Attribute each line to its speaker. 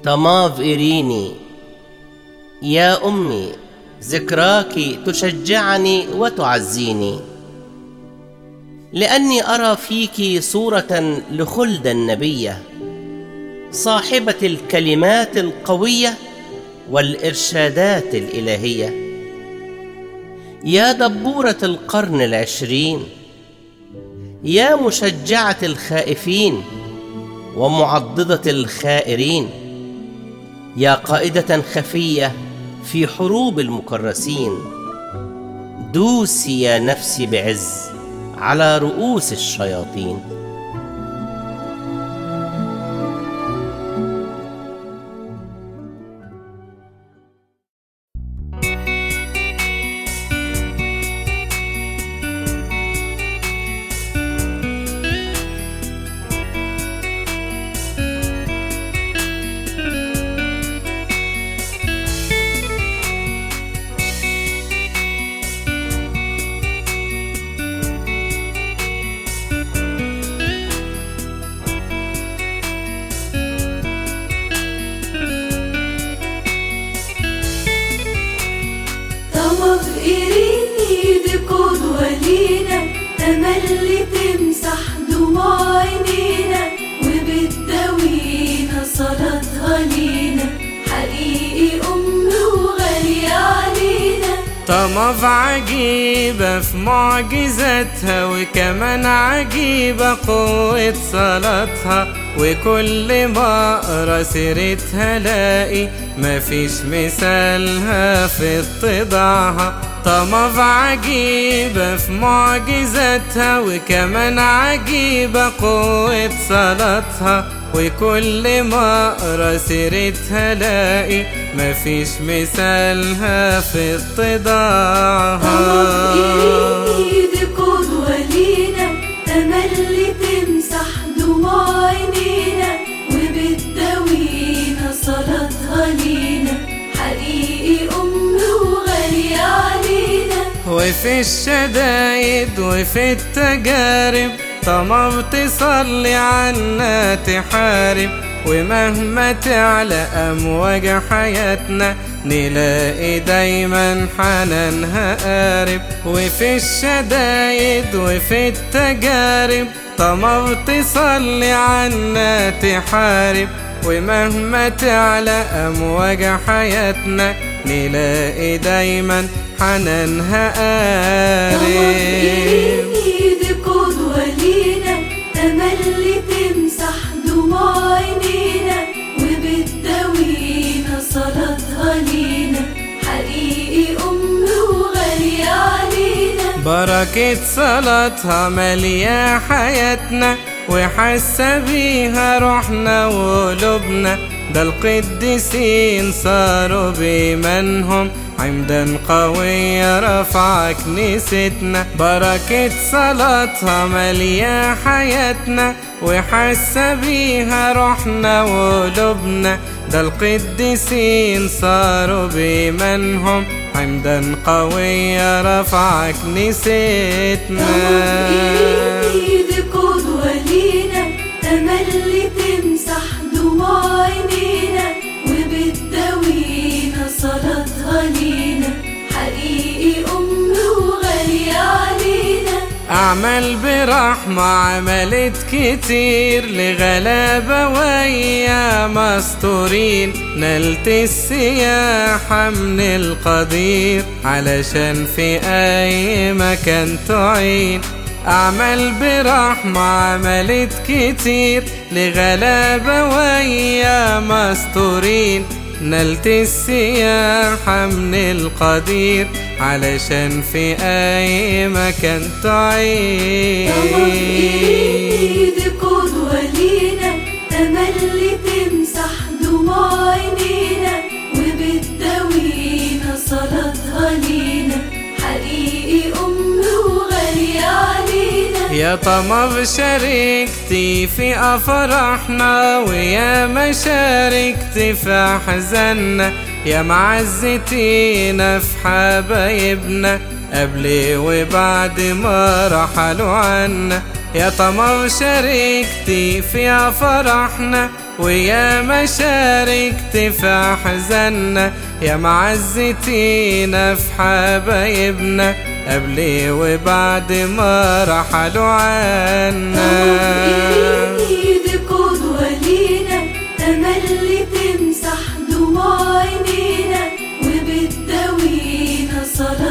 Speaker 1: تماف إيريني يا أمي ذكراك تشجعني وتعزيني لأني أرى فيك صورة لخلد النبية صاحبة الكلمات القوية والإرشادات الإلهية يا دبورة القرن العشرين يا مشجعة الخائفين ومعضدة الخائرين يا قائدة خفية في حروب المكرسين دوسي يا نفسي بعز على رؤوس الشياطين
Speaker 2: طمف إيريني دي قدوة لينا تملي تمسح دموع عينينا وبتداوينا صلاتها لينا حقيقي أم وغالية علينا
Speaker 3: طمف عجيبة في معجزاتها وكمان عجيبة قوة صلاتها وكل ما اقرا سيرتها لاقي مفيش مثالها في اتضاعها طمف عجيبة في معجزاتها وكمان عجيبة قوة صلاتها وكل ما اقرا سيرتها لاقي مفيش مثالها في
Speaker 2: طمف
Speaker 3: اتضاعها
Speaker 2: إيريني دي قدوة لينا تملي تمسح دموع عينينا وبتداوينا صلاتها لينا حقيقي أم وغالية علينا
Speaker 3: وفي الشدايد وفي التجارب طمر تصلي عنا تحارب ومهما تعلى أمواج حياتنا نلاقي دايما حنانها قارب وفي الشدايد وفي التجارب طمر تصلي عنا تحارب ومهما تعلى أمواج حياتنا نلاقي دايما حنانها
Speaker 2: طمف
Speaker 3: قارب
Speaker 2: إيريني دي قدوة لينا تملي تمسح دموع عينينا وبتداوينا صلاتها لينا حقيقي أم وغالية علينا
Speaker 3: بركة صلاتها مالية حياتنا وحاسة بيها روحنا وقلوبنا ده القديسين صاروا بإيمانهم عمدا قوية رفع كنيستنا بركة صلاتها مالية حياتنا وحاسة بيها روحنا وقلوبنا ده القديسين صاروا بإيمانهم عمدا قوية رفع كنيستنا
Speaker 2: طمف إيريني دي قدوة لينا تملي تمسح دموع عينينا وبتداوينا صلاتها لينا حقيقي أم وغالية علينا
Speaker 3: أعمال برحمة عملت كتير لغلابة ويا مستورين نلت السياحة من القدير علشان في أي مكان تعين أعمال برحمة عملت كتير لغلابة ويا مستورين نلت السياحة من القدير علشان في أي مكان
Speaker 2: طمف
Speaker 3: تعين
Speaker 2: إيريني دي قدوة لينا تملي تمسح دموع عينينا وبتداوينا صلاتها لينا حقيقي أم وغالية علينا
Speaker 3: يا طمر شاركتي في أفراحنا ويا ما شاركتي في أحزاننا يا معزتينا في حبايبنا قبل وبعد ما رحلوا عنا يا طمع شاركتي في فرحنا ويا ما شاركتي في احزاننا يا معزتينا في حبايبنا قبل وبعد ما رحلوا عنا
Speaker 2: ايدي قدوة لينا تملي تمسح دموع عينينا وبتداوينا صلاة